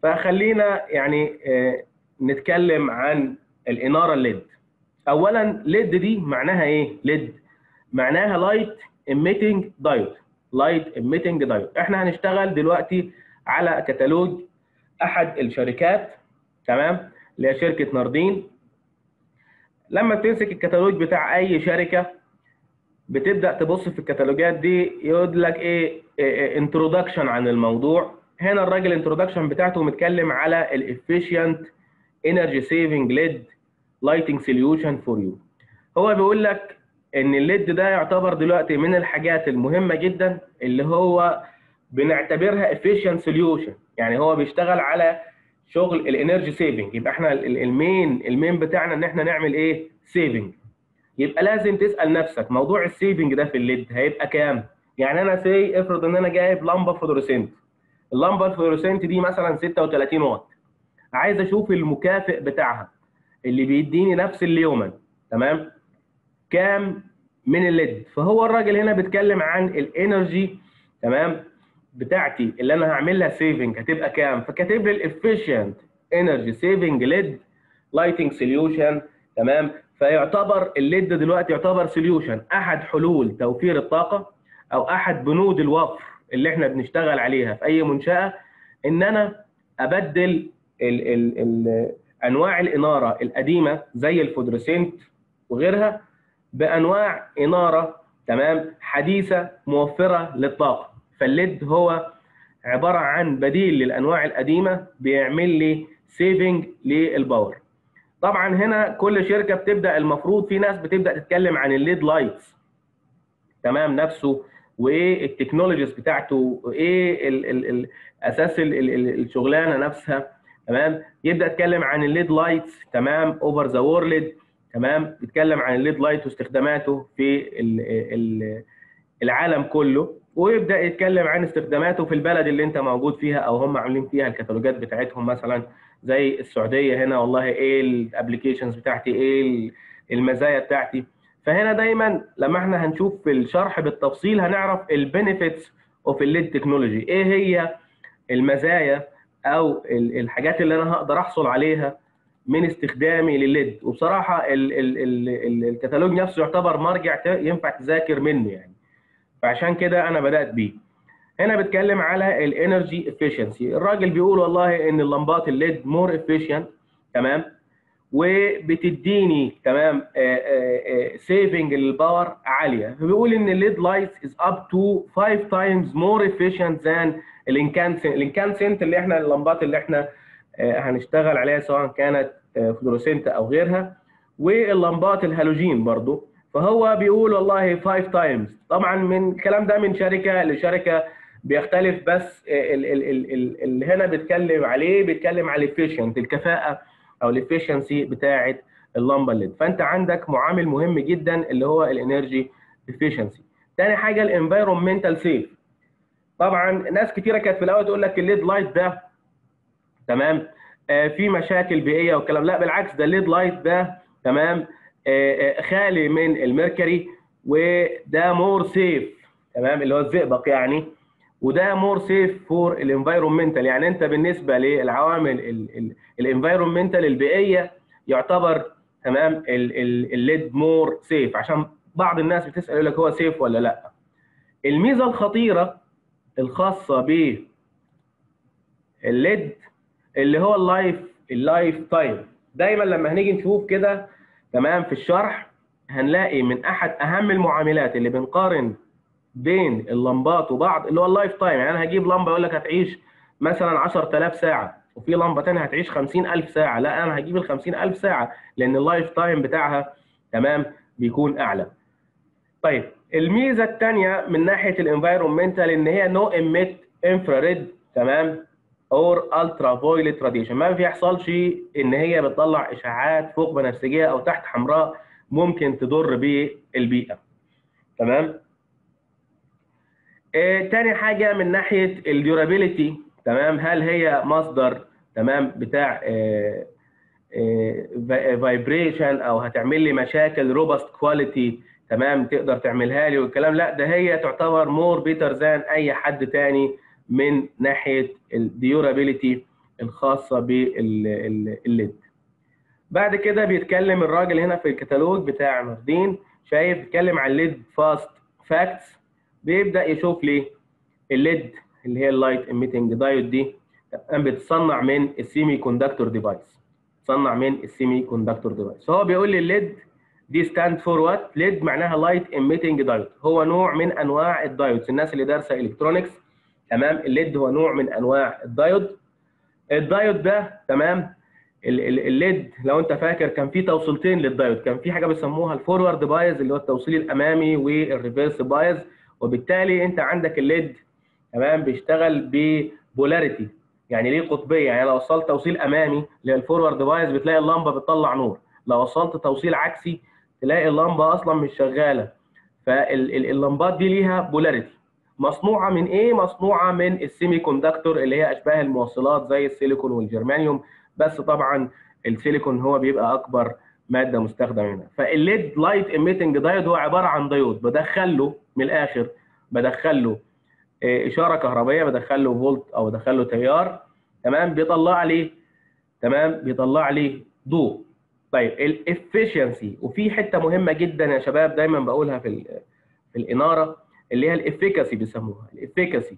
فخلينا يعني آه، نتكلم عن الاناره الليد اولا ليد دي معناها ايه ليد معناها لايت ايميتنج دايود لايت ايميتنج دايود احنا هنشتغل دلوقتي على كتالوج احد الشركات تمام اللي هي شركه ناردين لما بتمسك الكتالوج بتاع اي شركه بتبدا تبص في الكتالوجات دي يقول لك ايه انترودكشن عن الموضوع هنا الراجل الانترودكشن بتاعته متكلم على الافيشنت انرجي سيفنج ليد لايتنج سوليوشن فور يو هو بيقول لك ان الليد ده يعتبر دلوقتي من الحاجات المهمه جدا اللي هو بنعتبرها efficient سوليوشن يعني هو بيشتغل على شغل الانرجي سيفنج يبقى احنا ال- المين المين بتاعنا ان احنا نعمل ايه سيفنج يبقى لازم تسال نفسك موضوع السيفنج ده في الليد هيبقى كام يعني انا سي افرض ان انا جايب لمبه فلوريسنت اللمبه الفلوريسنت دي مثلا 36 واط عايز اشوف المكافئ بتاعها اللي بيديني نفس اليومن تمام كام من الليد فهو الراجل هنا بيتكلم عن الانرجي تمام بتاعتي اللي انا هعمل لها سيفنج هتبقى كام فكاتب لي الافيشنت انرجي سيفنج ليد لايتنج سوليوشن تمام فيعتبر الليد دلوقتي يعتبر سوليوشن احد حلول توفير الطاقه او احد بنود الوفر اللي احنا بنشتغل عليها في اي منشاه ان انا ابدل ال ال ال انواع الاناره القديمه زي الفلوريسنت وغيرها بانواع اناره تمام حديثه موفره للطاقه فالليد هو عباره عن بديل للانواع القديمه بيعمل لي سيفنج للباور طبعا هنا كل شركه بتبدا المفروض في ناس بتبدا تتكلم عن الليد لايتس تمام نفسه وايه التكنولوجيز بتاعته وايه ال ال ال اساس ال ال ال الشغلانه نفسها تمام يبدا يتكلم عن الليد لايتس تمام اوفر ذا وورلد تمام بيتكلم عن الليد لايت واستخداماته في ال ال العالم كله ويبدا يتكلم عن استخداماته في البلد اللي انت موجود فيها او هم عاملين فيها الكتالوجات بتاعتهم مثلا زي السعوديه هنا والله ايه الابلكيشنز بتاعتي ايه المزايا بتاعتي فهنا دايما لما احنا هنشوف في الشرح بالتفصيل هنعرف البينيفيتس اوف الليد تكنولوجي ايه هي المزايا او الحاجات اللي انا هقدر احصل عليها من استخدامي للليد وبصراحه ال ال ال الكتالوج نفسه يعتبر مرجع ينفع تذاكر منه يعني فعشان كده انا بدات بيه هنا بتكلم على الانرجي افيشنسي الراجل بيقول والله ان اللمبات الليد مور افيشنت تمام وبتديني تمام سيفنج للباور عاليه فبيقول ان الليد لايت از اب تو 5 تايمز مور افيشنت ذان الانكانسنت الانكانسنت اللي احنا اللمبات اللي احنا هنشتغل عليها سواء كانت فلورسنت او غيرها واللمبات الهالوجين برضو فهو بيقول والله 5 تايمز طبعا من الكلام ده من شركه لشركه بيختلف بس اللي هنا بيتكلم عليه بيتكلم على الافيشنت الكفاءه او الافيشنسي بتاعه اللمبه الليد فانت عندك معامل مهم جدا اللي هو الانرجي افيشنسي تاني حاجه الانفايرمنتال سيف طبعا ناس كتيره كانت في الاول تقول لك الليد لايت ده تمام آه في مشاكل بيئيه والكلام لا بالعكس ده الليد لايت ده تمام آه خالي من الميركوري وده مور سيف تمام اللي هو الزئبق يعني وده مور سيف فور الانفايرمنتال يعني انت بالنسبه للعوامل الانفايرمنتال البيئيه يعتبر تمام الليد مور سيف عشان بعض الناس بتسال يقول لك هو سيف ولا لا الميزه الخطيره الخاصه ب الليد اللي هو اللايف اللايف تايم دايما لما هنيجي نشوف كده تمام في الشرح هنلاقي من احد اهم المعاملات اللي بنقارن بين اللمبات وبعض اللي هو اللايف تايم يعني انا هجيب لمبه يقول لك هتعيش مثلا 10000 ساعه وفي لمبه ثانيه هتعيش 50000 ساعه لا انا هجيب ال 50000 ساعه لان اللايف تايم بتاعها تمام بيكون اعلى طيب الميزه الثانيه من ناحيه الانفايرمنتال ان هي نو اميت انفراريد تمام اور الترا فويلت راديشن ما بيحصلش ان هي بتطلع اشعاعات فوق بنفسجيه او تحت حمراء ممكن تضر بالبيئه تمام آه تاني حاجه من ناحيه الديورابيليتي تمام هل هي مصدر تمام بتاع آه آه فايبريشن او هتعمل لي مشاكل روبست كواليتي تمام تقدر تعملها لي والكلام لا ده هي تعتبر مور بيتر ذان اي حد تاني من ناحيه الديورابيليتي الخاصه بالليد بعد كده بيتكلم الراجل هنا في الكتالوج بتاع ناردين شايف بيتكلم عن الليد فاست فاكتس بيبدا يشوف ليه الليد اللي هي اللايت ايميتنج دايود دي بتصنع من السيمي كوندكتور ديفايس تصنع من السيمي كوندكتور ديفايس فهو بيقول لي الليد دي ستاند فور وات ليد معناها لايت ايميتنج دايود هو نوع من انواع الدايودز الناس اللي دارسه الكترونكس تمام الليد هو نوع من انواع الدايود الدايود ده تمام الليد لو انت فاكر كان في توصيلتين للدايود كان في حاجه بيسموها الفورورد بايز اللي هو التوصيل الامامي والريفرس بايز وبالتالي انت عندك الليد تمام بيشتغل ببولاريتي يعني ليه قطبيه يعني لو وصلت توصيل امامي للفورورد بايز بتلاقي اللمبه بتطلع نور لو وصلت توصيل عكسي تلاقي اللمبه اصلا مش شغاله فاللمبات دي ليها بولاريتي مصنوعه من ايه مصنوعه من السيمي كوندكتور اللي هي اشباه الموصلات زي السيليكون والجرمانيوم بس طبعا السيليكون هو بيبقى اكبر ماده مستخدمه هنا فالليد لايت ايميتنج دايود هو عباره عن ديود بدخل له من الاخر بدخل له اشاره كهربائيه بدخل له فولت او بدخل له تيار تمام بيطلع لي تمام بيطلع لي ضوء طيب الافشنسي وفي حته مهمه جدا يا شباب دايما بقولها في في الاناره اللي هي الافيكاسي بيسموها الافيكاسي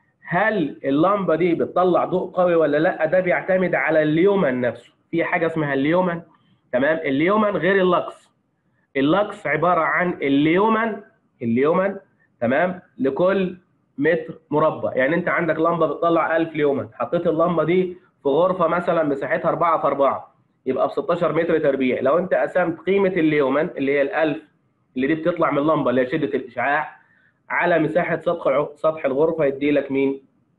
هل اللمبه دي بتطلع ضوء قوي ولا لا ده بيعتمد على اليومن نفسه في حاجه اسمها اليومن تمام اليومن غير اللكس اللكس عباره عن اليومن اليومن تمام لكل متر مربع يعني انت عندك لمبه بتطلع 1000 ليومن حطيت اللمبه دي في غرفه مثلا مساحتها 4 في 4 يبقى ب 16 متر تربيع لو انت قسمت قيمه اليومن اللي هي ال 1000 اللي دي بتطلع من اللمبه اللي هي شده الاشعاع على مساحه سطح سطح الغرفه يدي لك مين؟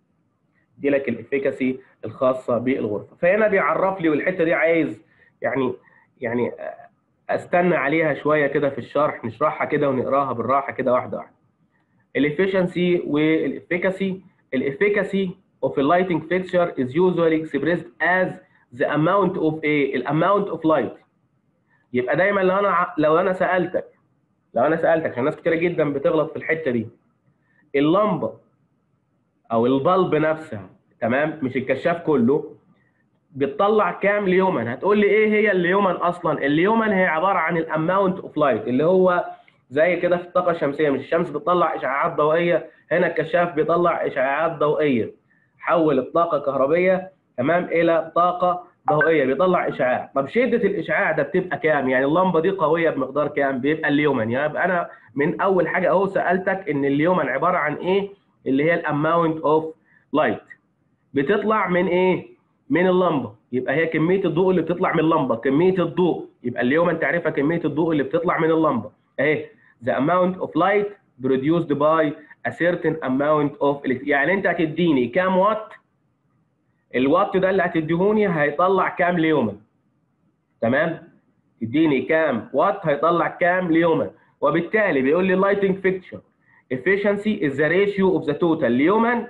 يدي لك الافيكاسي الخاصه بالغرفه فهنا بيعرف لي والحته دي عايز يعني يعني استنى عليها شويه كده في الشرح نشرحها كده ونقراها بالراحه كده واحده واحده الافشنسي والافيكاسي الافيكاسي of a lighting fixture is usually expressed as the amount of a الاماونت of light يبقى دايما لو انا لو انا سالتك لو انا سالتك عشان ناس كتير جدا بتغلط في الحته دي اللمبه او البلب نفسها تمام مش الكشاف كله بتطلع كام ليومن هتقول لي ايه هي اليومن اصلا اليومن هي عباره عن الاماونت اوف لايت اللي هو زي كده في الطاقه الشمسيه مش الشمس بتطلع اشعاعات ضوئيه هنا الكشاف بيطلع اشعاعات ضوئيه حول الطاقه الكهربيه تمام الى طاقه ضوئيه بيطلع اشعاع طب شده الاشعاع ده بتبقى كام يعني اللمبه دي قويه بمقدار كام بيبقى اليومن يعني يبقى انا من اول حاجه اهو سالتك ان اليومن عباره عن ايه اللي هي الاماونت اوف لايت بتطلع من ايه من اللمبه يبقى هي كميه الضوء اللي بتطلع من اللمبه كميه الضوء يبقى اليومن تعرفها كميه الضوء اللي بتطلع من اللمبه اهي the amount of light produced by a certain amount of electricity يعني انت هتديني كام وات الوات ده اللي هتديهوني هيطلع كام ليومن تمام تديني كام وات هيطلع كام ليومن وبالتالي بيقول لي lighting fixture efficiency is the ratio of the total lumen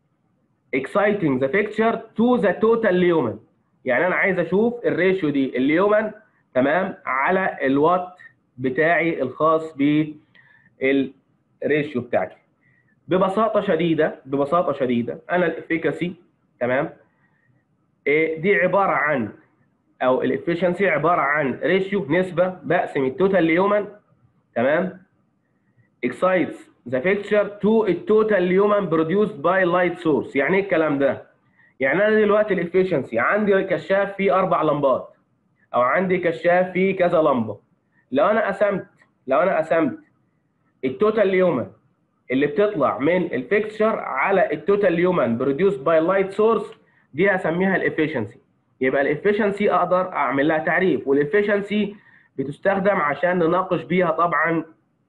exciting the fixture to the total lumen يعني انا عايز اشوف الريشيو دي اليومن تمام على الوات بتاعي الخاص بالريشيو بتاعتي ببساطه شديده ببساطه شديده انا الافيكاسي تمام دي عباره عن او الافشنسي عباره عن ريشيو نسبه بقسم التوتال ليومن تمام excites the fixture to a total lumen produced by light source يعني ايه الكلام ده يعني انا دلوقتي الافشنسي عندي كشاف فيه اربع لمبات او عندي كشاف فيه كذا لمبه لو انا قسمت لو انا قسمت التوتال ليومن اللي بتطلع من الفيكتشر على التوتال ليومن بروديوسد باي لايت سورس دي هسميها الافشنسي يبقى الافشنسي اقدر اعمل لها تعريف والافشنسي بتستخدم عشان نناقش بيها طبعا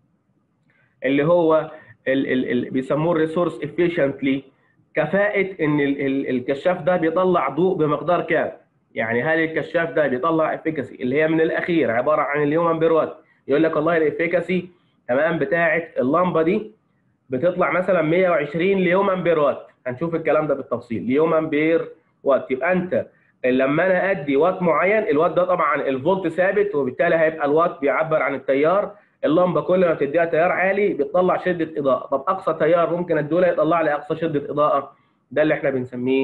اللي هو اللي بيسموه الريسورس افيشنتلي كفاءه ان ال ال الكشاف ده بيطلع ضوء بمقدار كام يعني هل الكشاف ده بيطلع افيكاسي اللي هي من الاخير عباره عن اليومن بيروات يقول لك والله الافيكاسي تمام بتاعه اللمبه دي بتطلع مثلا 120 ليومن بيروات هنشوف الكلام ده بالتفصيل ليومن بير وات يبقى انت لما انا ادي وات معين الوات ده طبعا الفولت ثابت وبالتالي هيبقى الوات بيعبر عن التيار اللمبه كل ما بتديها تيار عالي بتطلع شده اضاءه طب اقصى تيار ممكن اديه يطلع لي اقصى شده اضاءه ده اللي احنا بنسميه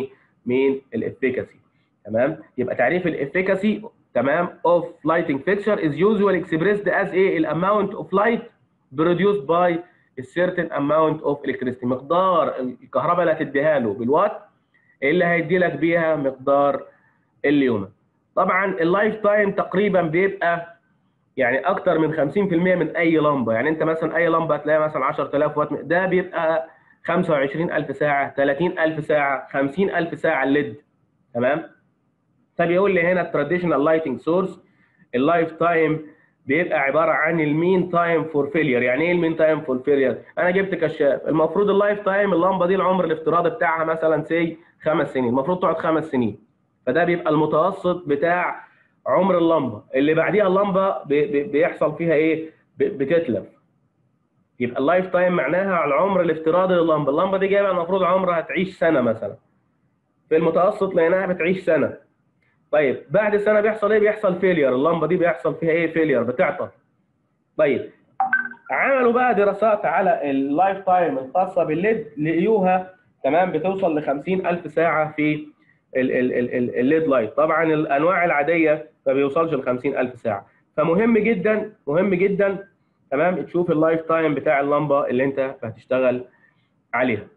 مين الافيكاسي تمام يبقى تعريف الافيكاسي تمام of lighting fixture is usually expressed as ايه الاماونت of light produced by a certain amount of electricity مقدار الكهرباء اللي هتديها له بالوات اللي هيدي لك بيها مقدار اليوم طبعا اللايف تايم تقريبا بيبقى يعني اكتر من 50% من اي لمبه يعني انت مثلا اي لمبه هتلاقيها مثلا 10000 وات ده بيبقى 25000 ساعه 30000 ساعه 50000 ساعه الليد تمام فبيقول لي هنا التراديشنال لايتنج سورس اللايف تايم بيبقى عباره عن المين تايم فور فيلير يعني ايه المين تايم فور فيلير انا جبت كشاف المفروض اللايف تايم اللمبه دي العمر الافتراضي بتاعها مثلا سي خمس سنين المفروض تقعد خمس سنين فده بيبقى المتوسط بتاع عمر اللمبه اللي بعديها اللمبه بيحصل فيها ايه بتتلف يبقى اللايف تايم معناها على العمر الافتراضي لللمبه اللمبه دي جايبه المفروض عمرها تعيش سنه مثلا في المتوسط لقيناها بتعيش سنه طيب بعد سنه بيحصل ايه بيحصل فيلير اللمبه دي بيحصل فيها ايه فيلير بتعطل طيب عملوا بقى دراسات على اللايف تايم الخاصه بالليد لقيوها تمام بتوصل ل 50000 ساعه في الليد لايت طبعا الانواع العاديه ما بيوصلش ل 50000 ساعه فمهم جدا مهم جدا تمام تشوف اللايف تايم بتاع اللمبه اللي انت هتشتغل عليها